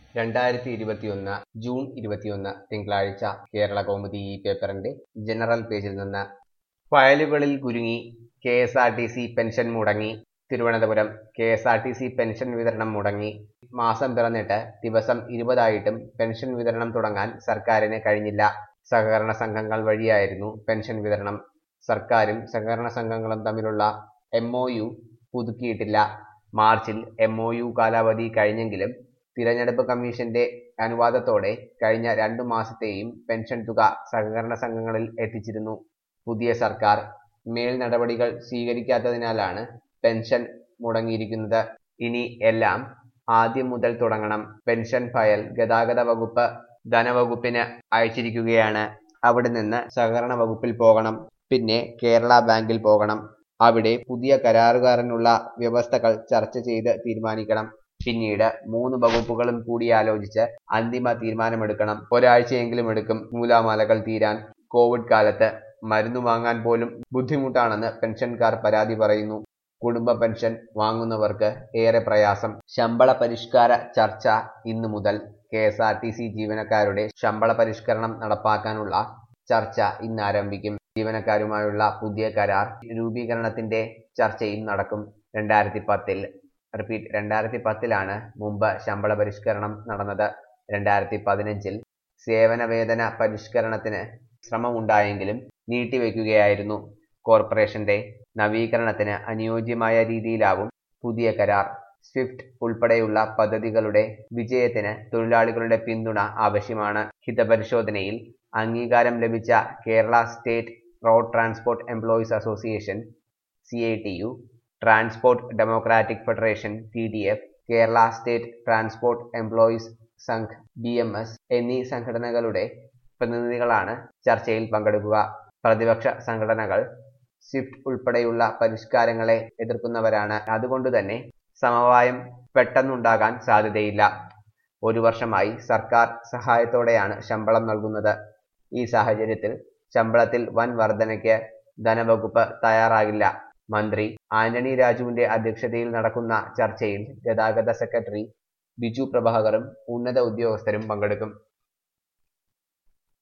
രണ്ടായിരത്തി ഇരുപത്തിയൊന്ന് ജൂൺ ഇരുപത്തിയൊന്ന് തിങ്കളാഴ്ച കേരള കൗമുദി ഈ പേപ്പറിന്റെ ജനറൽ പേജിൽ നിന്ന് ഫയലുകളിൽ കുരുങ്ങി K S R T C pension മുടങ്ങി Thiruvananthapuram K S R T C pension വിതരണം മുടങ്ങി മാസം പിറന്നിട്ട് ദിവസം ഇരുപതായിട്ടും പെൻഷൻ വിതരണം തുടങ്ങാൻ സർക്കാരിന് കഴിഞ്ഞില്ല സഹകരണ സംഘങ്ങൾ വഴിയായിരുന്നു പെൻഷൻ വിതരണം സർക്കാരും സഹകരണ സംഘങ്ങളും തമ്മിലുള്ള എം ഒ യു പുതുക്കിയിട്ടില്ല മാർച്ചിൽ എം ഒ യു കാലാവധി കഴിഞ്ഞെങ്കിലും തിരഞ്ഞെടുപ്പ് കമ്മീഷന്റെ അനുവാദത്തോടെ കഴിഞ്ഞ രണ്ടു മാസത്തെയും പെൻഷൻ തുക സഹകരണ സംഘങ്ങളിൽ എത്തിച്ചിരുന്നു പുതിയ സർക്കാർ മേൽ നടപടികൾ സ്വീകരിക്കാത്തതിനാലാണ് പെൻഷൻ മുടങ്ങിയിരിക്കുന്നത് ഇനി എല്ലാം ആദ്യം മുതൽ തുടങ്ങണം പെൻഷൻ ഫയൽ ഗതാഗത വകുപ്പ് ധനവകുപ്പിന് അയച്ചിരിക്കുകയാണ് അവിടെ നിന്ന് സഹകരണ വകുപ്പിൽ പോകണം പിന്നെ കേരള ബാങ്കിൽ പോകണം അവിടെ പുതിയ കരാറുകാരനുള്ള വ്യവസ്ഥകൾ ചർച്ച ചെയ്ത് തീരുമാനിക്കണം പിന്നീട് മൂന്ന് വകുപ്പുകളും കൂടിയാലോചിച്ച് അന്തിമ തീരുമാനമെടുക്കണം ഒരാഴ്ചയെങ്കിലും എടുക്കും നൂലാമാലകൾ തീരാൻ കോവിഡ് കാലത്ത് മരുന്ന് വാങ്ങാൻ പോലും ബുദ്ധിമുട്ടാണെന്ന് പെൻഷൻകാർ പരാതി പറയുന്നു കുടുംബ പെൻഷൻ വാങ്ങുന്നവർക്ക് ഏറെ പ്രയാസം ശമ്പള പരിഷ്കാര ചർച്ച ഇന്നു മുതൽ K S R T C ജീവനക്കാരുടെ ശമ്പള പരിഷ്കരണം നടപ്പാക്കാനുള്ള ചർച്ച ഇന്ന് ആരംഭിക്കും ജീവനക്കാരുമായുള്ള പുതിയ കരാർ രൂപീകരണത്തിന്റെ ചർച്ചയും നടക്കും രണ്ടായിരത്തി പത്തിൽ റിപ്പീറ്റ് രണ്ടായിരത്തി പത്തിലാണ് മുമ്പ് ശമ്പള പരിഷ്കരണം നടന്നത് രണ്ടായിരത്തി പതിനഞ്ചിൽ സേവന വേതന പരിഷ്കരണത്തിന് ശ്രമമുണ്ടായെങ്കിലും നീട്ടിവെക്കുകയായിരുന്നു കോർപ്പറേഷന്റെ നവീകരണത്തിന് അനുയോജ്യമായ രീതിയിലാവും പുതിയ കരാർ സ്വിഫ്റ്റ് ഉൾപ്പെടെയുള്ള പദ്ധതികളുടെ വിജയത്തിന് തൊഴിലാളികളുടെ പിന്തുണ ആവശ്യമാണ് ഹിതപരിശോധനയിൽ അംഗീകാരം ലഭിച്ച Kerala state road transport employees association C I T U transport democratic federation T D F Kerala state transport employees Sangh B M S എന്നീ സംഘടനകളുടെ പ്രതിനിധികളാണ് ചർച്ചയിൽ പങ്കെടുക്കുക പ്രതിപക്ഷ സംഘടനകൾ സ്വിഫ്റ്റ് ഉൾപ്പെടെയുള്ള പരിഷ്കാരങ്ങളെ എതിർക്കുന്നവരാണ് അതുകൊണ്ട് തന്നെ സമവായം പെട്ടെന്നുണ്ടാകാൻ സാധ്യതയില്ല ഒരു വർഷമായി സർക്കാർ സഹായത്തോടെയാണ് ശമ്പളം നൽകുന്നത് ഈ സാഹചര്യത്തിൽ ശമ്പളത്തിൽ വൻ വർധനയ്ക്ക് ധനവകുപ്പ് തയ്യാറാകില്ല മന്ത്രി ആന്റണി രാജുവിന്റെ അധ്യക്ഷതയിൽ നടക്കുന്ന ചർച്ചയിൽ ഗതാഗത സെക്രട്ടറി ബിജു പ്രഭാകറും ഉന്നത ഉദ്യോഗസ്ഥരും പങ്കെടുക്കും